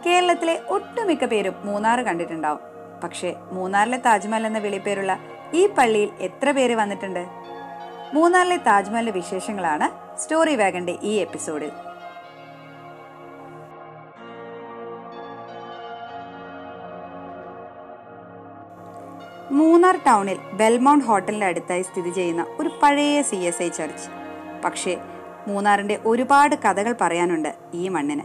കേരളത്തിലെ ഒട്ടുമിക്ക പേരും മൂന്നാർ കണ്ടിട്ടുണ്ടാവും പക്ഷേ മൂന്നാറിലെ താജ്മഹൽ എന്ന വിളിപ്പേരുള്ള ഈ പള്ളിയിൽ എത്ര പേര് വന്നിട്ടുണ്ട് മൂന്നാറിലെ താജ്മഹലിന്റെ വിശേഷങ്ങളാണ് സ്റ്റോറി വാഗന്റെ ഈ എപ്പിസോഡിൽ മൂന്നാർ ടൗണിൽ ബെൽമൗണ്ട് ഹോട്ടലിന്റെ അടുത്തായി സ്ഥിതി ചെയ്യുന്ന ഒരു പഴയ സി എസ് ഐ ചർച്ച് പക്ഷേ മൂന്നാറിന്റെ ഒരുപാട് കഥകൾ പറയാനുണ്ട് ഈ മണ്ണിന്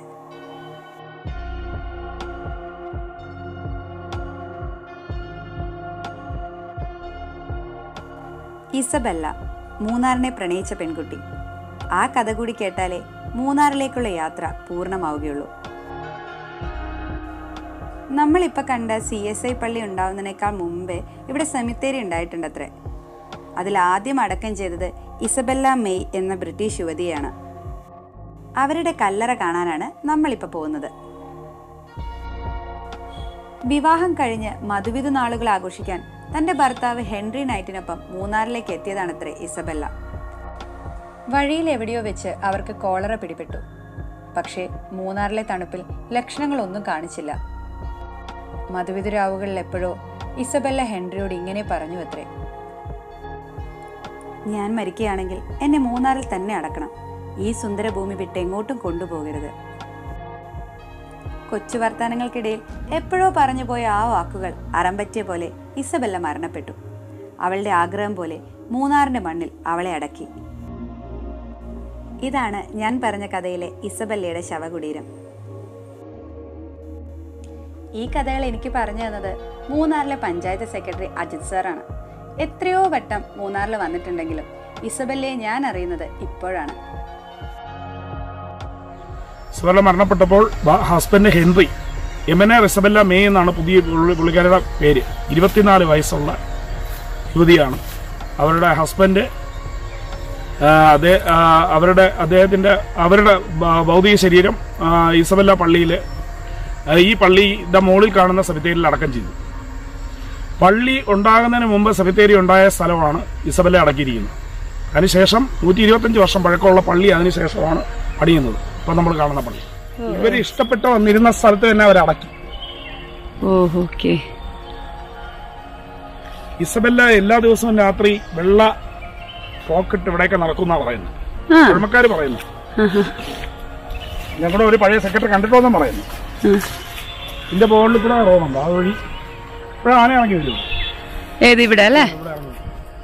ഇസബെല്ല മൂന്നാറിനെ പ്രണയിച്ച പെൺകുട്ടി ആ കഥ കൂടി കേട്ടാലേ മൂന്നാറിലേക്കുള്ള യാത്ര പൂർണ്ണമാവുകയുള്ളൂ നമ്മളിപ്പോൾ കണ്ട സി എസ് ഐ പള്ളി ഉണ്ടാവുന്നതിനേക്കാൾ മുമ്പേ ഇവിടെ സെമിത്തേരി ഉണ്ടായിട്ടുണ്ടത്രേ അതിൽ ആദ്യം അടക്കം ചെയ്തത് ഇസബെല്ല മെയ് എന്ന ബ്രിട്ടീഷ് യുവതിയാണ് അവരുടെ കല്ലറ കാണാനാണ് നമ്മളിപ്പോൾ പോകുന്നത് വിവാഹം കഴിഞ്ഞ് മധുവിധു നാളുകൾ ആഘോഷിക്കാൻ തന്റെ ഭർത്താവ് ഹെൻറി നൈറ്റിനൊപ്പം മൂന്നാറിലേക്ക് എത്തിയതാണത്രേ ഇസബെല്ല വഴിയിൽ എവിടെയോ വെച്ച് അവർക്ക് കോളറ പിടിപെട്ടു പക്ഷേ മൂന്നാറിലെ തണുപ്പിൽ ലക്ഷണങ്ങളൊന്നും കാണിച്ചില്ല മധുവിധുരാവുകളിൽ എപ്പോഴോ ഇസബെല്ല ഹെൻറിയോട് ഇങ്ങനെ പറഞ്ഞു അത്രേ ഞാൻ മരിക്കുകയാണെങ്കിൽ എന്നെ മൂന്നാറിൽ തന്നെ അടക്കണം ഈ സുന്ദര ഭൂമി വിട്ട് എങ്ങോട്ടും കൊണ്ടുപോകരുത് കൊച്ചു വർത്തമാനങ്ങൾക്കിടയിൽ എപ്പോഴോ പറഞ്ഞു പോയ ആ വാക്കുകൾ അറമ്പറ്റിയ പോലെ ഇസബെല്ല മരണപ്പെട്ടു അവളുടെ ആഗ്രഹം പോലെ മൂന്നാറിന്റെ മണ്ണിൽ അവളെ അടക്കി ഇതാണ് ഞാൻ പറഞ്ഞ കഥയിലെ ഇസബെല്ലയുടെ ശവകുടീരം ഈ കഥകൾ എനിക്ക് പറഞ്ഞു തന്നത് മൂന്നാറിലെ പഞ്ചായത്ത് സെക്രട്ടറി അജിത് സാറാണ് എത്രയോ വട്ടം മൂന്നാറിൽ വന്നിട്ടുണ്ടെങ്കിലും ഇസബെല്ലയെ ഞാൻ അറിയുന്നത് ഇപ്പോഴാണ് ഇസബല്ല മരണപ്പെട്ടപ്പോൾ ഭ- ഹസ്ബൻഡ് ഹെൻറി എമന റിസബല്ല മേ എന്നാണ് പുതിയ പുള്ളി- പുള്ളിക്കാരുടെ പേര് ഇരുപത്തിനാല് വയസ്സുള്ള യുവതിയാണ് അവരുടെ ഹസ്ബൻഡ് ആ, അതേ ആ, അവരുടെ അദ്ദേഹത്തിന്റെ അവരുടെ ഭ- ഭൗതിക ശരീരം ആ, ഇസബല്ല പള്ളിയിൽ ഈ പള്ളിയുടെ മുകളിൽ കാണുന്ന സെമിത്തേരിയിൽ അടക്കം ചെയ്തു പള്ളി ഉണ്ടാകുന്നതിന് മുമ്പ് സെമിത്തേരി ഉണ്ടായ സ്ഥലമാണ് ഇസബല്ല അടക്കിയിരിക്കുന്നത് അതിനുശേഷം നൂറ്റി ഇരുപത്തഞ്ച് വർഷം പഴക്കമുള്ള പള്ളി അതിനുശേഷമാണ് പണിയുന്നത് ഇപ്പൊ നമ്മൾ കാണുന്ന പള്ളി ഇവര് ഇഷ്ടപ്പെട്ട് വന്നിരുന്ന സ്ഥലത്ത് തന്നെ അവർ അടക്കി ഓക്കെ ഇസബല്ല എല്ലാ ദിവസവും രാത്രി വെള്ള പോക്കറ്റ് ഇവിടെയൊക്കെ നടക്കുന്ന പറയുന്നത് ആ പഴമക്കാര് പറയുന്നു ഞങ്ങളുടെ ഒരു പഴയ സെക്രട്ടറി കണ്ടിട്ടോന്നും പറയുന്നു ഇതിന്റെ ബോർഡിൽ കൂടെ റോഡുണ്ട് ആ വഴി ഇപ്പോഴും ആന ഇറങ്ങി വരും ഏത് ഇവിടെ അല്ലേ ഇവിടെ ഇറങ്ങി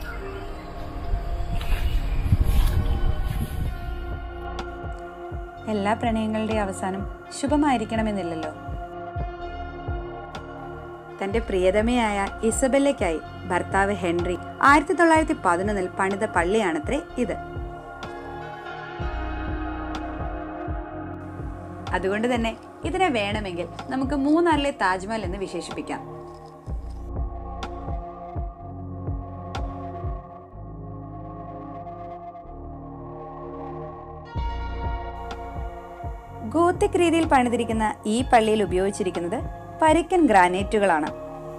എല്ലാ പ്രണയങ്ങളുടെയും അവസാനം ശുഭമായിരിക്കണമെന്നില്ലല്ലോ തന്റെ പ്രിയതമയായ ഇസബെല്ലയ്ക്കായി ഭർത്താവ് ഹെൻറി ആയിരത്തി തൊള്ളായിരത്തി പതിനൊന്നിൽ പണിത പള്ളിയാണത്രേ ഇത് അതുകൊണ്ട് തന്നെ ഇതിനെ വേണമെങ്കിൽ നമുക്ക് മൂന്നാറിലെ താജ്മഹൽ എന്ന് വിശേഷിപ്പിക്കാം ഗോത്തിക് രീതിയിൽ പണിതിരിക്കുന്ന ഈ പള്ളിയിൽ ഉപയോഗിച്ചിരിക്കുന്നത് പരിക്കൻ ഗ്രാനൈറ്റുകളാണ്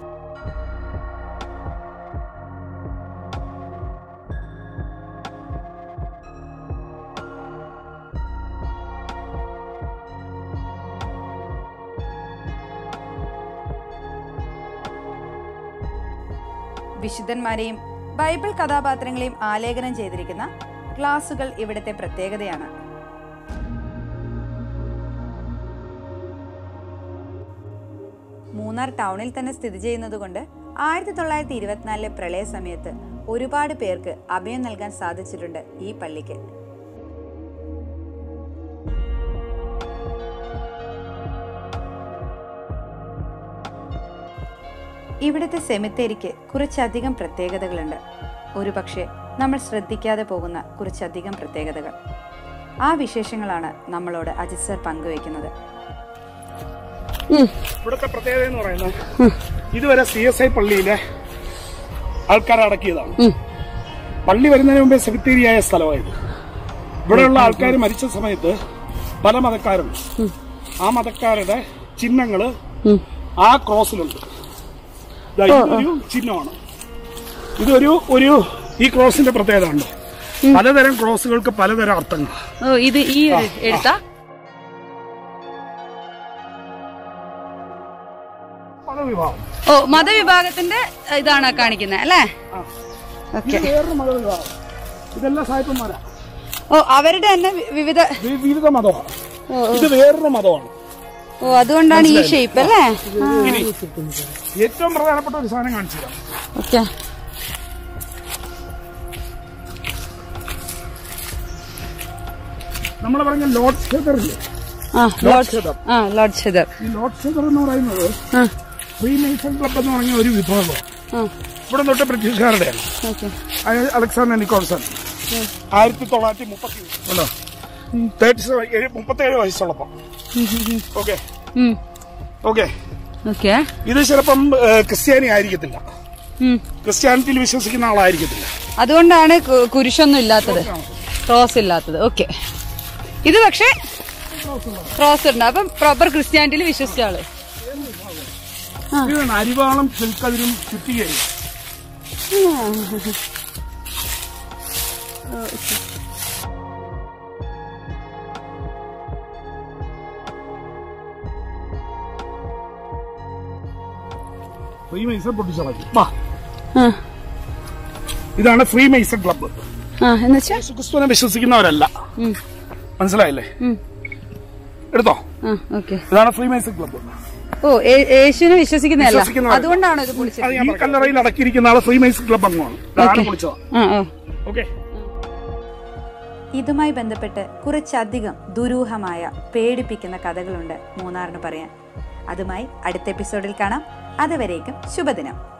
വിശുദ്ധന്മാരെയും ബൈബിൾ കഥാപാത്രങ്ങളെയും ആലേഖനം ചെയ്തിരിക്കുന്ന ഗ്ലാസുകൾ ഇവിടുത്തെ പ്രത്യേകതയാണ് മൂന്നാർ ടൗണിൽ തന്നെ സ്ഥിതി ചെയ്യുന്നതുകൊണ്ട് ആയിരത്തി തൊള്ളായിരത്തി ഇരുപത്തിനാലിലെ പ്രളയ സമയത്ത് ഒരുപാട് പേർക്ക് അഭയം നൽകാൻ സാധിച്ചിട്ടുണ്ട് ഈ പള്ളിക്ക് ഇവിടുത്തെ സെമിത്തേരിക്ക് കുറച്ചധികം പ്രത്യേകതകളുണ്ട് ഒരുപക്ഷെ നമ്മൾ ശ്രദ്ധിക്കാതെ പോകുന്ന കുറച്ചധികം പ്രത്യേകതകൾ ആ വിശേഷങ്ങളാണ് നമ്മളോട് അജിത് സർ പങ്കുവയ്ക്കുന്നത് ഇവിടുത്തെ പ്രത്യേകത എന്ന് പറയുന്നത് ഇതുവരെ സി എസ് ഐ പള്ളിയിലെ ആൾക്കാരെ അടക്കിയതാണ് പള്ളി വരുന്നതിന് മുമ്പേ സെമിത്തേരിയായ സ്ഥലമായത് ഇവിടെയുള്ള ആൾക്കാർ മരിച്ച സമയത്ത് പല മതക്കാരുണ്ട് ആ മതക്കാരുടെ ചിഹ്നങ്ങള് ആ ക്രോസിലുണ്ട് ദാ ഇതൊരു ചിഹ്നമാണ് ഇതൊരു ഒരു ഈ ക്രോസിന്റെ പ്രത്യേകത ഉണ്ട് പലതരം ക്രോസുകൾക്ക് പലതരം അർത്ഥങ്ങൾ ഓ ഇത് ഈ ഒരു എഴുത്താ മതവിഭാഗം ഓ മതവിഭാഗത്തിന്റെ ഇതാണ് കാണിക്കുന്നത് അല്ലേ ആ. ഓക്കെ ഇത് വേറൊരു മതവിഭാഗം ഇതെല്ലാം സായിപ്പന്മാരാ ഓ അവരുടെ തന്നെ വി- വിവിധ വി- വിവിധ മതമാണ് ഇത് വേറൊരു മതമാണ് ഓ അതുകൊണ്ടാണ് ഈ ഷേപ്പ് അല്ലേ ഇനി ഏറ്റവും പ്രധാനപ്പെട്ട ഒരു സാധനം കാണിച്ചു തരാം ഓക്കെ നമ്മൾ പറഞ്ഞ ലോഡ് ക്ഷേത്ര ഇല്ലേ ആ ലോർഡ് ക്ഷേത്രം. ആ ലോർഡ് ഷെദർ ഈ ലോഡ് ക്ഷേത്രം എന്ന് പറയുന്നത് ആ ഫ്രീ നേഷൻ ക്ലബ് എന്ന് പറഞ്ഞ ഒരു വിഭാഗമാണ് ആ ഇവിടെ തൊട്ട് ബ്രിട്ടീഷുകാരുടെയാണ് ഓക്കെ അയ- അലക്സാണ്ടർ നിക്കോൾസൺ ആയിരത്തി തൊള്ളായിരത്തി മുപ്പത്തി ഉണ്ടോ തേർട്ടി സെവൻ മുപ്പത്തേഴ് വയസ്സുള്ളപ്പോ ഓക്കെ ഓക്കെ ഓക്കെ ഇത് ചിലപ്പം ഏ, ക്രിസ്ത്യാനി ആയിരിക്കത്തില്ല ക്രിസ്ത്യാനിറ്റിയിൽ വിശ്വസിക്കുന്ന ആളായിരിക്കത്തില്ല അതുകൊണ്ടാണ് കു- കുരിശൊന്നും ഇല്ലാത്തത് ക്രോസ് ഇല്ലാത്തത് ഓക്കെ ഇത് പക്ഷേ ക്രോസ് ഉണ്ട് അപ്പം പ്രോപ്പർ ക്രിസ്ത്യാനിറ്റിയിൽ വിശ്വസിച്ച ആള് ഇതാണ് അരിവാളം ചെൽക്കതിരും ചുറ്റികയും ഫ്രീ മൈസർ പൊട്ടിച്ചളക്കി വാ ആ ഇതാണ് ഫ്രീ മൈസർ ക്ലബ്ബ് ആ എന്നുവെച്ചാ യേശുക്രിസ്തുവിനെ വിശ്വസിക്കുന്നവരല്ല ഉം. മനസ്സിലായില്ലേ ഉം. എടുത്തോ ആ ഓക്കെ ഇതാണ് ഫ്രീ മൈസർ ക്ലബ്ബ് ഓ യേ- യേശുവിനെ വിശ്വസിക്കുന്നതല്ല വിശ്വസിക്കുന്നവരല്ല. അതുകൊണ്ടാണോ ഇത് പൊളിച്ചത് അത് ഈ കല്ലറയിൽ അടക്കിയിരിക്കുന്ന ആള് ഫ്രീ മൈസർ ക്ലബ്ബ് അംഗമാണ് ഇതാണ് ഓക്കെ. പൊളിച്ചത് ആ ആ ഓക്കെ ഇതുമായി ബന്ധപ്പെട്ട് കുറച്ചധികം ദുരൂഹമായ പേടിപ്പിക്കുന്ന കഥകളുണ്ട് മൂന്നാറിന് പറയാൻ അതുമായി അടുത്ത എപ്പിസോഡിൽ കാണാം അതുവരേക്കും ശുഭദിനം